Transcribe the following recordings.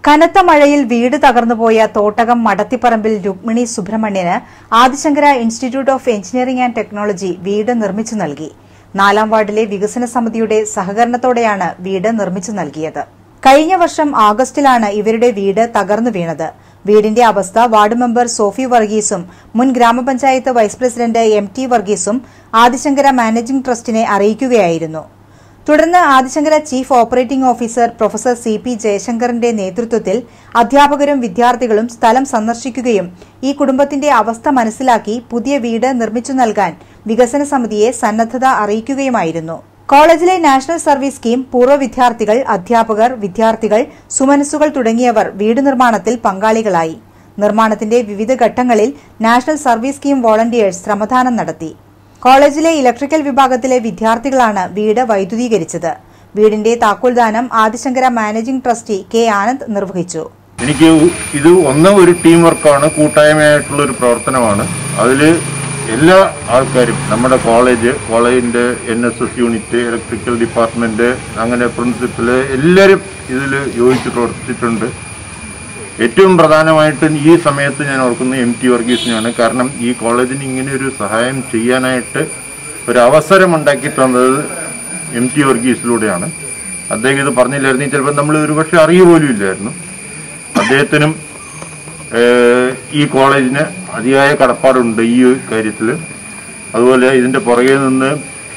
കനത്ത മഴയിൽ വീട് തകർന്നുപോയ തോട്ടകം മടത്തിപ്പറമ്പിൽ രുക്മിണി സുബ്രഹ്മണ്യന് Adishankara institute of engineering and technology വീട് നിർമ്മിച്ചു നൽകി നാലാം വാർഡിലെ വികസന സമിതിയുടെ സഹകരണത്തോടെയാണ് വീട് നിർമ്മിച്ചു നൽകിയത് കഴിഞ്ഞ വർഷം ആഗസ്റ്റിലാണ് ഇവരുടെ വീട് തകർന്നു വീണത് വീടിന്റെ അവസ്ഥ വാർഡ് മെമ്പർ സോഫി വർഗീസും മുൻ ഗ്രാമപഞ്ചായത്ത് വൈസ് പ്രസിഡന്റ് എം ടി വർഗീസും ആദിശങ്കര മാനേജിംഗ് ട്രസ്റ്റിനെ അറിയിക്കുകയായിരുന്നു തുടർന്ന് Adishankara chief operating officer professor C P ജയശങ്കറിന്റെ നേതൃത്വത്തിൽ അധ്യാപകരും വിദ്യാർത്ഥികളും സ്ഥലം സന്ദർശിക്കുകയും ഈ കുടുംബത്തിന്റെ അവസ്ഥ മനസ്സിലാക്കി പുതിയ വീട് നിർമ്മിച്ചു നൽകാൻ വികസന സമിതിയെ സന്നദ്ധത അറിയിക്കുകയുമായിരുന്നു കോളേജിലെ നാഷണൽ സർവീസ് സ്കീം പൂർവ്വ വിദ്യാർത്ഥികൾ അധ്യാപകർ വിദ്യാർത്ഥികൾ സുമനസ്സുകൾ തുടങ്ങിയവർ വീട് നിർമ്മാണത്തിൽ പങ്കാളികളായി നിർമ്മാണത്തിന്റെ വിവിധ ഘട്ടങ്ങളിൽ നാഷണൽ സർവീസ് സ്കീം വോളണ്ടിയേഴ്സ് ശ്രമദാനം നടത്തി കോളേജിലെ ഇലക്ട്രിക്കൽ വിഭാഗത്തിലെ വിദ്യാർത്ഥികളാണ് വീട് വൈദ്യുതീകരിച്ചത് വീടിന്റെ താക്കോൽദാനം Adishankara managing trustee K Anand നിർവഹിച്ചു എനിക്ക് ഇത് ഒന്ന് ഒരു ടീം വർക്കാണ് കൂട്ടായ്മയായിട്ടുള്ള ഒരു പ്രവർത്തനമാണ് അതിൽ എല്ലാ ആൾക്കാരും നമ്മുടെ കോളേജ് കോളേജിന്റെ N S S unit electrical department അങ്ങനെ പ്രിൻസിപ്പല് എല്ലാവരും ഇതിൽ യോജിച്ച് പ്രവർത്തിച്ചിട്ടുണ്ട് ഏറ്റവും പ്രധാനമായിട്ടും ഈ സമയത്ത് ഞാൻ ഓർക്കുന്ന എം ടി വർഗീസിനെയാണ് കാരണം ഈ കോളേജിന് ഇങ്ങനെ ഒരു സഹായം ചെയ്യാനായിട്ട് ഒരു അവസരം ഉണ്ടാക്കി തന്നത് എം ടി വർഗീസിലൂടെയാണ് അദ്ദേഹം ഇത് പറഞ്ഞില്ലായിരുന്നു ചിലപ്പോൾ നമ്മൾ ഒരുപക്ഷെ അറിയ പോലും ഇല്ലായിരുന്നു അദ്ദേഹത്തിനും ഏഹ്, ഈ കോളേജിന് അതിയായ കടപ്പാടുണ്ട് ഈ കാര്യത്തിൽ അതുപോലെ ഇതിന്റെ പുറകെ നിന്ന്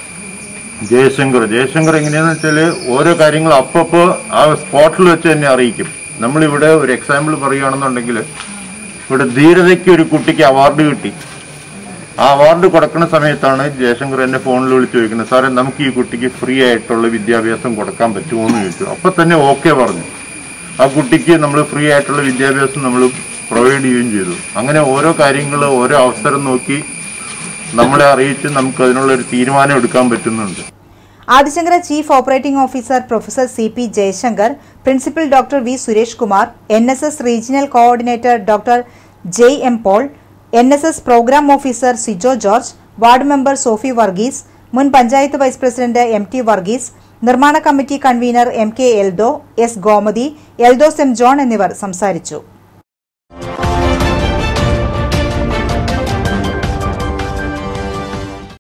ജയശങ്കർ ജയശങ്കർ എങ്ങനെയാന്ന് വെച്ചാൽ ഓരോ കാര്യങ്ങൾ അപ്പപ്പോൾ ആ സ്പോട്ടിൽ വെച്ച് തന്നെ അറിയിക്കും നമ്മളിവിടെ ഒരു എക്സാമ്പിൾ പറയുകയാണെന്നുണ്ടെങ്കിൽ ഇവിടെ ധീരതയ്ക്ക് ഒരു കുട്ടിക്ക് അവാർഡ് കിട്ടി ആ അവാർഡ് കൊടുക്കുന്ന സമയത്താണ് ജയശങ്കർ എന്നെ ഫോണിൽ വിളിച്ച് ചോദിക്കുന്നത് സാറേ നമുക്ക് ഈ കുട്ടിക്ക് ഫ്രീ ആയിട്ടുള്ള വിദ്യാഭ്യാസം കൊടുക്കാൻ പറ്റുമോ എന്ന് ചോദിച്ചു അപ്പൊ തന്നെ ഓക്കെ പറഞ്ഞു ആ കുട്ടിക്ക് നമ്മൾ ഫ്രീ ആയിട്ടുള്ള വിദ്യാഭ്യാസം നമ്മൾ പ്രൊവൈഡ് ചെയ്യുകയും ചെയ്തു അങ്ങനെ ഓരോ കാര്യങ്ങൾ ഓരോ അവസരം നോക്കി നമ്മളെ അറിയിച്ച് നമുക്ക് അതിനുള്ള ഒരു തീരുമാനം എടുക്കാൻ പറ്റുന്നുണ്ട് Adishankara chief operating officer professor C P Jayashankar principal doctor V Suresh Kumar N S S regional coordinator doctor Jay M Paul N S S program officer Sijo George ward member Sophie Varghese മുൻ panchayat vice president M T Varghese നിർമ്മാണ committee convenor M K Eldho S Gomathi Eldhose M John എന്നിവർ സംസാരിച്ചു